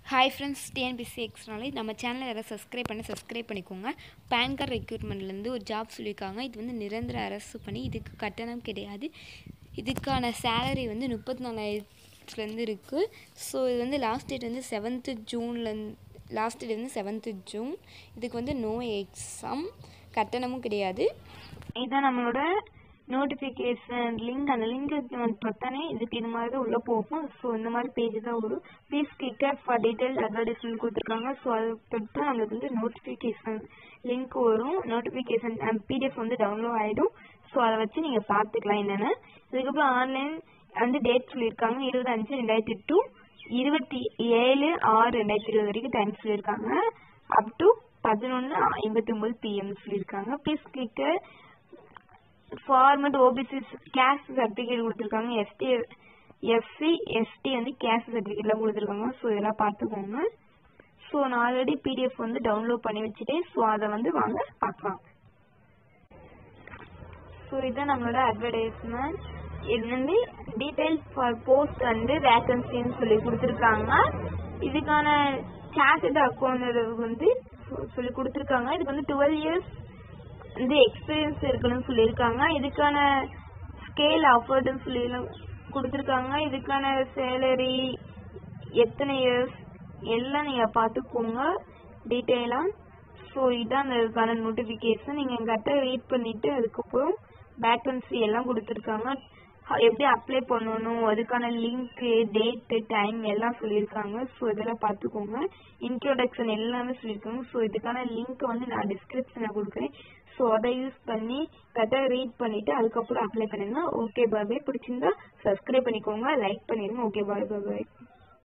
hi friends TNPSC எக்ஸ்ட்ராலே நம்ம சேனலை யாராவது சப்ஸ்கிரைப் பண்ணி சப்ஸ்கிரைப் பண்ணிக்கோங்க பேன் கார்டு ரெக்ரூட்மெண்ட்லேருந்து ஒரு ஜாப் சொல்லியிருக்காங்க இது வந்து நிரந்தர அரசு பணி இதுக்கு கட்டணம் கிடையாது இதுக்கான சேலரி வந்து முப்பத்தி நாலாயிரத்துலேருந்து இருக்குது ஸோ இது வந்து லாஸ்ட் டேட் வந்து செவன்த்து ஜூன்லேருந்து லாஸ்ட் டேட் வந்து செவன்த்து ஜூன் இதுக்கு வந்து நோ எக்ஸாம் கட்டணமும் கிடையாது இதான் நம்மளோட நோட்டிஃபிகேஷன் லிங்க் அந்த லிங்க் தொட்டானே இதுக்கு இது மாதிரி தான் உள்ளே போகும் ஸோ இந்த மாதிரி பேஜ் தான் வரும் please click for detail advertisement கொடுத்துருக்காங்க ஸோ அது தொட்டு நம்மளுக்கு வந்து நோட்டிஃபிகேஷன் லிங்க் வரும் நோட்டிஃபிகேஷன் பிடிஎஃப் வந்து டவுன்லோட் ஆகிடும் ஸோ அதை வச்சு நீங்கள் பார்த்துக்கலாம் என்னென்னு இதுக்கப்புறம் ஆன்லைன் வந்து டேட் சொல்லியிருக்காங்க இருபது அஞ்சு ரெண்டாயிரத்தி டூ இருபத்தி ஏழு ஆறு ரெண்டாயிரத்தி இருபது வரைக்கும் டைம் சொல்லியிருக்காங்க அப் டு பதினொன்று ஐம்பத்தி ஒம்பது பிஎம் சொல்லியிருக்காங்க please click format OBC caste certificate கொடுத்துருக்காங்க எஸ்டி எஸ்சி எஸ்டி வந்து கேஸ்ட் சர்டிஃபிகேட்லாம் கொடுத்துருக்காங்க ஸோ இதெல்லாம் பார்த்துக்கோங்க ஸோ நான் ஆல்ரெடி பிடிஎஃப் வந்து டவுன்லோட் பண்ணி வச்சுட்டேன் ஸோ அதை வந்து வாங்க பார்க்கலாம் ஸோ இதுதான் நம்மளோட அட்வர்டைஸ்மெண்ட் இது வந்து டீடைல்ஸ் ஃபார் போஸ்ட் வந்து வேகன்சின்னு சொல்லி கொடுத்துருக்காங்க இதுக்கான சார்ட்டட் அக்கௌண்ட் வந்து சொல்லி கொடுத்துருக்காங்க இதுக்கு வந்து டுவெல் இயர்ஸ் வந்து எக்ஸ்பீரியன்ஸ் இருக்கணும்னு சொல்லியிருக்காங்க இதுக்கான ஸ்கேல் ஆஃபர்டுன்னு சொல்லி கொடுத்துருக்காங்க இதுக்கான சேலரி எத்தனை இயர்ஸ் எல்லாம் நீங்கள் பார்த்துக்கோங்க டீட்டெயிலாக ஸோ இதுதான் அதுக்கான நோட்டிஃபிகேஷன் நீங்கள் எங்கிட்ட வெயிட் பண்ணிவிட்டு அதுக்கப்புறம் வேக்கன்சி எல்லாம் கொடுத்துருக்காங்க எப்படி அப்ளை பண்ணணும் அதுக்கான லிங்க்கு டேட்டு டைம் எல்லாம் சொல்லியிருக்காங்க ஸோ இதெல்லாம் பார்த்துக்கோங்க இன்ட்ரோடக்ஷன் எல்லாமே சொல்லியிருக்காங்க ஸோ இதுக்கான லிங்க் வந்து நான் டிஸ்கிரிப்ஷனில் கொடுக்குறேன் ஸோ அதை யூஸ் பண்ணி கரெக்டாக ரீட் பண்ணிவிட்டு அதுக்கப்புறம் அப்ளை பண்ணிடுங்க ஓகே பாய் பாய் பிடிச்சிருந்தா சப்ஸ்கிரைப் பண்ணிக்கோங்க லைக் பண்ணிடுங்க ஓகே பாய் பாய் பாய்